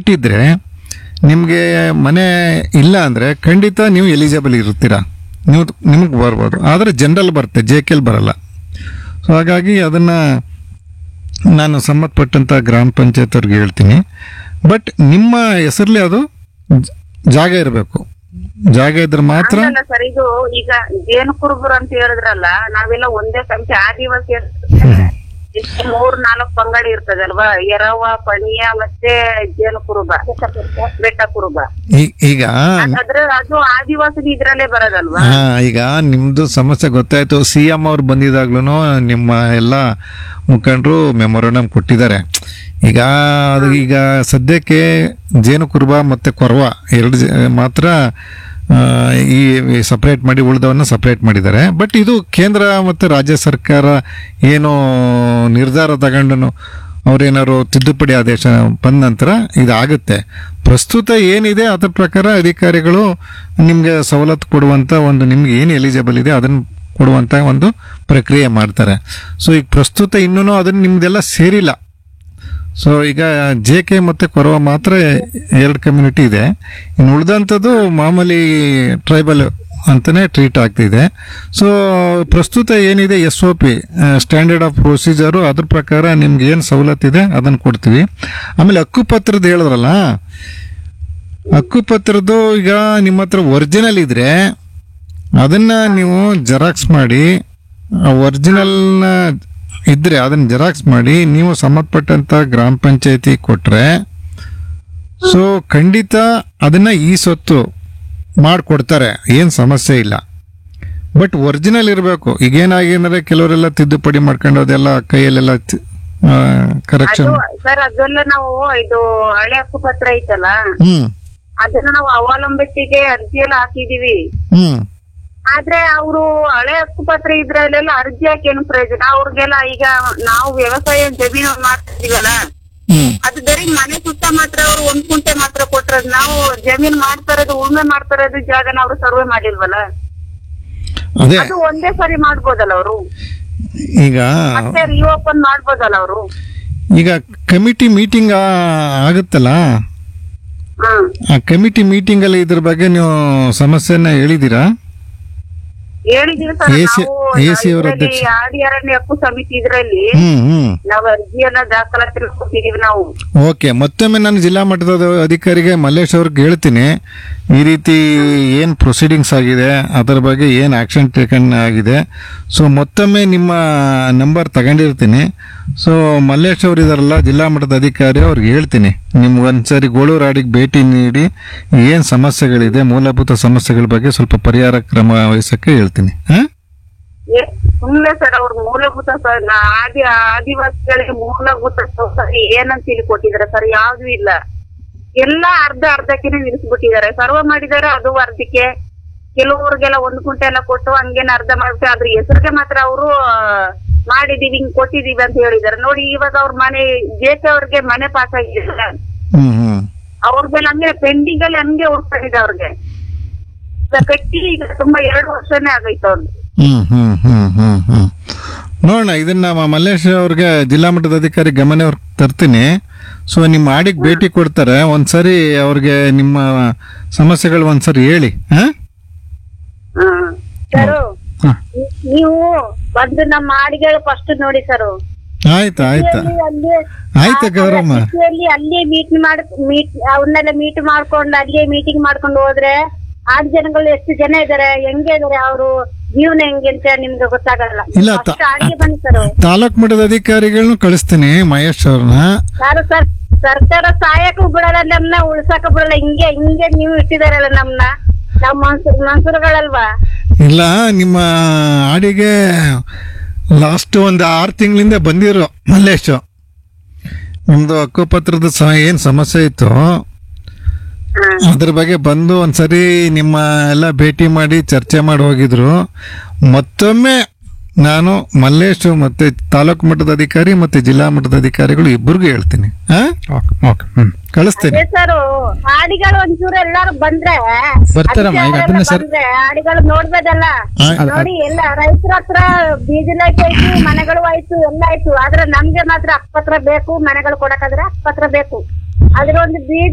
Site ಇದ್ರೆ ನಿಮಗೆ ಮನೆ ಇಲ್ಲ ಅಂದರೆ ಖಂಡಿತ ನೀವು ಎಲಿಜಿಬಲ್ ಇರ್ತೀರಾ ನೀವು ನಿಮಗೆ ಬರ್ಬೋದು ಆದರೆ ಜನರಲ್ ಬರುತ್ತೆ ಜೆ ಕೆಲ್ ಬರಲ್ಲ ಸೊ ಹಾಗಾಗಿ ಅದನ್ನು ನಾನು ಸಂಬಂಧಪಟ್ಟಂಥ ಗ್ರಾಮ ಪಂಚಾಯತ್ ಅವ್ರಿಗೆ ಹೇಳ್ತೀನಿ ಬಟ್ ನಿಮ್ಮ ಹೆಸರಲ್ಲಿ ಅದು ಜ- ಜಾಗ ಇರಬೇಕು ಜಾಗ ಇದ್ರೆ ಮಾತ್ರ ಅಲ್ಲ ಸರ್ ಇದು ಈಗ ಜೇನು ಕುರುಬರು ಅಂತ ಹೇಳಿದ್ರಲ್ಲ ನಾವೆಲ್ಲ ಒಂದೇ ಸಂಖ್ಯೆ ಆದಿವಾಸಿ ಇಷ್ಟು ಮೂರ್ ನಾಲ್ಕು ಪಂಗಡಿ ಇರ್ತದಲ್ವಾ ಎರವ ಪಣಿಯ ಮತ್ತೆ ಜೇನು ಕುರುಬ ಬೆಟ್ಟ ಕುರುಬ ಈ- ಈಗ ಅದ್ರ ಅದು ಆದಿವಾಸಿ ಇದ್ರಲ್ಲೇ ಬರೋದಲ್ವಾ ಹಾ ಈಗ ನಿಮ್ದು ಸಮಸ್ಯೆ ಗೊತ್ತಾಯ್ತು ಸಿ ಎಂ ಅವ್ರು ಬಂದಿದಾಗ್ಲೂ ನಿಮ್ಮ ಎಲ್ಲ ಮುಖಂಡರು ಮೆಮೊರಂಡಮ್ ಕೊಟ್ಟಿದ್ದಾರೆ ಈಗ ಅದು ಈಗ ಸದ್ಯಕ್ಕೆ ಜೇನು ಕುರುಬ ಮತ್ತೆ ಕೊರವ ಎರಡು ಜ- ಮಾತ್ರ ಆ, ಈ ಸಪ್ರೇಟ್ ಮಾಡಿ ಉಳಿದವನ್ನ ಸಪ್ರೇಟ್ ಮಾಡಿದ್ದಾರೆ ಬಟ್ ಇದು ಕೇಂದ್ರ ಮತ್ತು ರಾಜ್ಯ ಸರ್ಕಾರ ಏನು ನಿರ್ಧಾರ ತಗೊಂಡು ಅವ್ರೇನಾದ್ರು ತಿದ್ದುಪಡಿ ಆದೇಶ ಬಂದ ನಂತರ ಇದಾಗುತ್ತೆ ಪ್ರಸ್ತುತ ಏನಿದೆ ಅದ್ರ ಪ್ರಕಾರ ಅಧಿಕಾರಿಗಳು ನಿಮಗೆ ಸವಲತ್ತು ಕೊಡುವಂತ ಒಂದು ನಿಮ್ಗೆ ಏನು ಎಲಿಜಿಬಲ್ ಇದೆ ಅದನ್ನು ಕೊಡುವಂತ ಒಂದು ಪ್ರಕ್ರಿಯೆ ಮಾಡ್ತಾರೆ ಸೊ ಈಗ ಪ್ರಸ್ತುತ ಇನ್ನೂ ಅದನ್ನ ನಿಮ್ದೆಲ್ಲ ಸೇರಿಲ್ಲ ಸೊ ಈಗ ಜೆ ಕೆ ಮತ್ತು ಕೊರವ ಮಾತ್ರ ಎರಡು ಕಮ್ಯುನಿಟಿ ಇದೆ ಇನ್ನು ಉಳಿದಂಥದ್ದು ಮಾಮೂಲಿ ಟ್ರೈಬಲ್ ಅಂತಲೇ ಟ್ರೀಟ್ ಆಗ್ತಿದೆ ಸೊ ಪ್ರಸ್ತುತ ಏನಿದೆ S O P standard of procedure ಅದ್ರ ಪ್ರಕಾರ ನಿಮ್ಗೆ ಏನು ಸವಲತ್ತಿದೆ ಅದನ್ನು ಕೊಡ್ತೀವಿ ಆಮೇಲೆ ಹಕ್ಕುಪತ್ರದ ಹೇಳಿದ್ರಲ್ಲ ಹಕ್ಕುಪತ್ರದ್ದು ಈಗ ನಿಮ್ಮ ಹತ್ರ ಒರಿಜಿನಲ್ ಇದ್ರೆ ಅದನ್ನ ನೀವು ಜೆರಾಕ್ಸ್ ಮಾಡಿ ಆ ಒರಿಜಿನಲ್ನ ಇದ್ರೆ ಅದನ್ನ ಜೆರಾಕ್ಸ್ ಮಾಡಿ ನೀವು ಸಂಬಂಧಪಟ್ಟಂತ ಗ್ರಾಮ ಪಂಚಾಯತಿ ಕೊಟ್ರೆ ಸೊ ಖಂಡಿತ ಅದನ್ನ ಈ ಸೊತ್ತು ಮಾಡಿಕೊಡ್ತಾರೆ ಏನು ಸಮಸ್ಯೆ ಇಲ್ಲ ಬಟ್ ಒರಿಜಿನಲ್ ಇರಬೇಕು ಈಗೇನಾಗೇನಾದ್ರೆ ಕೆಲವರೆಲ್ಲ ತಿದ್ದುಪಡಿ ಮಾಡ್ಕೊಂಡು ಅದೆಲ್ಲ ಕೈಯಲ್ಲೆಲ್ಲ ಕರೆಕ್ಷನ್ ಅದು ಸರ್ ಅದೆಲ್ಲ ನಾವು ಇದು ಹಳೆ ಹಕ್ಕುಪತ್ರ ಐತಲ್ಲ ಹ್ಮ್ ಅದನ್ನ ನಾವು ಅವಲಂಬಿಸಿಗೆ ಅರ್ಜಿ ಎಲ್ಲ ಹಾಕಿದೀವಿ ಹ್ಮ್ ಆದ್ರೆ ಅವರು ಹಳೆ ಹಕ್ಕುಪತ್ರ ಇದ್ರಲ್ಲೆಲ್ಲ ಅರ್ಜಿ ಹಾಕೇನು ಪ್ರಯೋಜನ ಅವ್ರಿಗೆಲ್ಲ ಈಗ ನಾವು ವ್ಯವಸಾಯ ಜಮೀನು ಮಾಡ್ತಿದೀವಲ್ಲ ಹ್ಮ್ ಅದು ಬರೀ ಮನೆ ಸುತ್ತ ಮಾತ್ರ ಅವ್ರು ಒಂದ್ ಕುಂಟೆ ಮಾತ್ರ ಕೊಟ್ಟಿರೋದು ನಾವು ಜಮೀನ್ ಮಾಡ್ತಾ ಇರೋದು ಉಳ್ಮೆ ಮಾಡ್ತಾ ಇರೋದು ಜಾಗನ ಅವ್ರು ಸರ್ವೆ ಮಾಡಿಲ್ವಲ್ಲ ಅದೇ ಅದು ಒಂದೇ ಸರಿ ಮಾಡ್ಬೋದಲ್ಲ ಅವರು ಈಗ ಮತ್ತೆ ರಿಓಪನ್ ಮಾಡ್ಬೋದಲ್ಲ ಅವರು ಈಗ ಕಮಿಟಿ ಮೀಟಿಂಗ್ ಆಗುತ್ತಲ್ಲ ಹ್ಮ್ ಆ ಕಮಿಟಿ ಮೀಟಿಂಗ್ ಅಲ್ಲಿ ಇದ್ರ ಬಗ್ಗೆ ನೀವು ಸಮಸ್ಯೆನ ಹೇಳಿದೀರಾ ಹೇಳಿದೀವಿ ಸರ್ AC AC ಅವರ ನಾವು ಅಧ್ಯಕ್ಷ. ಆಡಿ ಅರಣ್ಯ ಹಕ್ಕು ಸಮಿತಿ ಇದ್ರಲ್ಲಿ ಹ್ಮ್ ಹ್ಮ್ ನಾವು ಅರ್ಜಿ ಎಲ್ಲ ದಾಖಲಾತಿ ಕೊಟ್ಟಿದೀವಿ ನಾವು ಓಕೆ ಮತ್ತೊಮ್ಮೆ ನಾನು ಜಿಲ್ಲಾ ಮಟ್ಟದ ಅಧಿಕಾರಿಗೆ ಮಲ್ಲೇಶ್ ಅವ್ರಿಗೆ ಹೇಳ್ತೀನಿ ಈ ರೀತಿ ಏನು ಪ್ರೊಸೀಡಿಂಗ್ಸ್ ಆಗಿದೆ ಅದರ ಬಗ್ಗೆ ಏನು ಆಕ್ಷನ್ ಟೇಕನ್ ಆಗಿದೆ ಸೊ ಮತ್ತೊಮ್ಮೆ ನಿಮ್ಮ ನಂಬರ್ ತಗೊಂಡಿರ್ತೀನಿ ಸೊ ಮಲ್ಲೇಶ್ ಅವರು ಇದಾರಲ್ಲ ಜಿಲ್ಲಾ ಮಟ್ಟದ ಅಧಿಕಾರಿ ಅವ್ರಿಗೆ ಹೇಳ್ತೀನಿ ನಿಮ್ಗೆ ಒಂದ್ಸರಿ ಗೋಳೂರಾಡಿಗೆ ಭೇಟಿ ನೀಡಿ ಏನು ಸಮಸ್ಯೆಗಳಿದೆ ಮೂಲಭೂತ ಸಮಸ್ಯೆಗಳ ಬಗ್ಗೆ ಸ್ವಲ್ಪ ಪರಿಹಾರ ಕ್ರಮ ವಹಿಸಕ್ಕೆ ಹೇಳ್ತೀನಿ ಹಾಂ ಏ- ಸುಮ್ನೆ ಸರ್ ಅವ್ರ ಮೂಲಭೂತ ಸ- ನಾ- ಆದಿ ಆದಿವಾಸಿಗಳಿಗೆ ಮೂಲಭೂತ ಸೌಕರ್ಯ ಏನಂತ ಹೇಳಿ ಕೊಟ್ಟಿದ್ದಾರೆ ಸರ್ ಯಾವ್ದು ಇಲ್ಲ ಎಲ್ಲ ಅರ್ಧ ಅರ್ಧಕ್ಕೆ ನಿಲ್ಲಿಸ್ಬಿಟ್ಟಿದ್ದಾರೆ ಸರ್ವ ಮಾಡಿದ್ದಾರೆ ಅದು ಅರ್ಧಕ್ಕೆ ಕೆಲವ್ರಿಗೆಲ್ಲ ಒಂದು ಕುಂಟೆ ಎಲ್ಲ ಕೊಟ್ಟು ಹಂಗೇನ ಅರ್ಧ ಮಾಡ್ಬಿಟ್ಟು ಅದ್ರ ಹೆಸರಿಗೆ ಮಾತ್ರ ಅವರು ಮಾಡಿದೀವಿ ಹಿಂಗ್ ಕೊಟ್ಟಿದೀವಿ ಅಂತ ಹೇಳಿದ್ದಾರೆ ನೋಡಿ ಇವಾಗ ಅವ್ರ ಮನೆ ಜೇಕೆ ಅವ್ರಿಗೆ ಮನೆ ಪಾಸ್ ಆಗಿದೆ ಹ್ಞೂ ಹ್ಞೂ ಅವ್ರದ್ದೆಲ್ಲ ಹಂಗೆ ಪೆಂಡಿಂಗ್ ಅಲ್ಲಿ ಹಂಗೆ ಉಳ್ಕೊಂಡಿದೆ ಅವ್ರಿಗೆ ಈಗ ಕಟ್ಟಿ ಈಗ ತುಂಬಾ ಎರಡು ವರ್ಷನೇ ಆಗೈತೆ ಅವ್ರದ್ದು ಹ್ಮ್ ಹ್ಮ್ ಹ್ಮ್ ಹ್ಮ್ ಹ್ಮ್ ನೋಡೋಣ ಇದನ್ನ ಮ- ಮಲ್ಲೇಶ್ ಅವ್ರಿಗೆ ಜಿಲ್ಲಾ ಮಟ್ಟದ ಅಧಿಕಾರಿ ಗಮನ ಅವ್ರಿಗೆ ತರ್ತೀನಿ ಸೊ ನಿಮ್ಮ ಆಡಿಗೆ ಭೇಟಿ ಕೊಡ್ತಾರೆ ಒಂದ್ಸರಿ ಅವ್ರಿಗೆ ನಿಮ್ಮ ಸಮಸ್ಯೆಗಳು ಒಂದ್ಸರಿ ಹೇಳಿ ಹಾ ಹ್ಮ್ ಸರು ಹ. ನೀವು ಬಂದು ನಮ್ಮ ಹಾಡಿಗಳು ಫಸ್ಟ್ ನೋಡಿ ಸರ್ ಆಯ್ತಾ ಆಯ್ತಾ ಆಯ್ತಾ ಗೌರಮ್ಮ ಅಲ್ಲಿ ಅಲ್ಲೇ ಮೀಟ್ ಮಾಡ್ ಮೀಟ್ ಅವನ್ನೆಲ್ಲ ಮೀಟ್ ಮಾಡ್ಕೊಂಡು ಅಲ್ಲೇ ಮೀಟಿಂಗ್ ಮಾಡ್ಕೊಂಡು ಹೋದ್ರೆ ಆರು ಜನಗಳು ಎಷ್ಟು ಜನ ಇದಾರೆ ಹೆಂಗೆ ಇದಾರೆ ಅವರು ಜೀವನ ಹೆಂಗೆ ಅಂತ ನಿಮ್ಗೆ ಗೊತ್ತಾಗಲ್ಲ ಇಲ್ಲ, ತ- ಫಸ್ಟ್ ಹಾಡಿಗೆ ಬನ್ನಿ ಸರ್ ತಾಲೂಕ್ ಮಟ್ಟದ ಅಧಿಕಾರಿಗಳನ್ನ ಕಳಿಸ್ತೀನಿ ಮಹೇಶ್ ಅವ್ರನ್ನ ಯಾರು ಸರ್ ಸರ್ಕಾರ ಸಹಾಯಕ್ಕೂ ಬಿಡಲ್ಲ ನಮ್ನ ಉಳ್ಸಕ್ ಬಿಡಲ್ಲ ಹಿಂಗೆ ಹಿಂಗೆ ನೀವು ಇಟ್ಟಿದಾರಲ್ಲ ನಮ್ನ ನಾವ್ ಮನ್ಸೂರ್ ಮನ್ಸೂರ್ಗಳಲ್ವಾ ಇಲ್ಲ ನಿಮ್ಮ ಆಡಿಗೆ ಲಾಸ್ಟ್ ಒಂದು ಆರು ತಿಂಗಳಿಂದ ಬಂದಿರೋ ಮಲ್ಲೇಶ್ ನಿಮ್ದು ಹಕ್ಕುಪತ್ರದ ಸಹ ಏನು ಸಮಸ್ಯೆ ಇತ್ತು ಅದ್ರ ಬಗ್ಗೆ ಬಂದು ಒಂದ್ಸರಿ ನಿಮ್ಮ ಎಲ್ಲ ಭೇಟಿ ಮಾಡಿ ಚರ್ಚೆ ಮಾಡಿ ಹೋಗಿದ್ರು ಮತ್ತೊಮ್ಮೆ ನಾನು ಮಲ್ಲೇಶ್ ಮತ್ತೆ ತಾಲೂಕು ಮಟ್ಟದ ಅಧಿಕಾರಿ ಮತ್ತೆ ಜಿಲ್ಲಾ ಮಟ್ಟದ ಅಧಿಕಾರಿಗಳು ಇಬ್ಬರಿಗೂ ಹೇಳ್ತೀನಿ ಹಾ ಓಕೆ ಓಕೆ ಹ್ಮ್ ಕಳಿಸ್ತೀನಿ ಅದೇ ಸರ್ ಹಾಡಿಗಳು ಒಂಚೂರು ಎಲ್ಲಾರು ಬಂದ್ರೆ ಬರ್ತಾರಮ್ಮ, ಈಗ ಅದನ್ನ ಸರ್- ಬಂದ್ರೆ ಹಾಡಿಗಳು ನೋಡ್ಬೋದಲ್ಲ ಆ- ನೋಡಿ ಎಲ್ಲ ರೈತರ ಹತ್ರ ಬೀಜಲಾಯ್ತು ಆಯ್ತು ಮನೆಗಳು ಆಯ್ತು ಎಲ್ಲ ಆಯ್ತು ಆದ್ರೆ ನಮ್ಗೆ ಮಾತ್ರ ಅಕ್ಪತ್ರ ಬೇಕು ಮನೆಗಳು ಕೊಡಕಾದ್ರೆ ಅಕ್ಪತ್ರ ಬೇಕು ಅದ್ರ ಒಂದು ಬೀಜ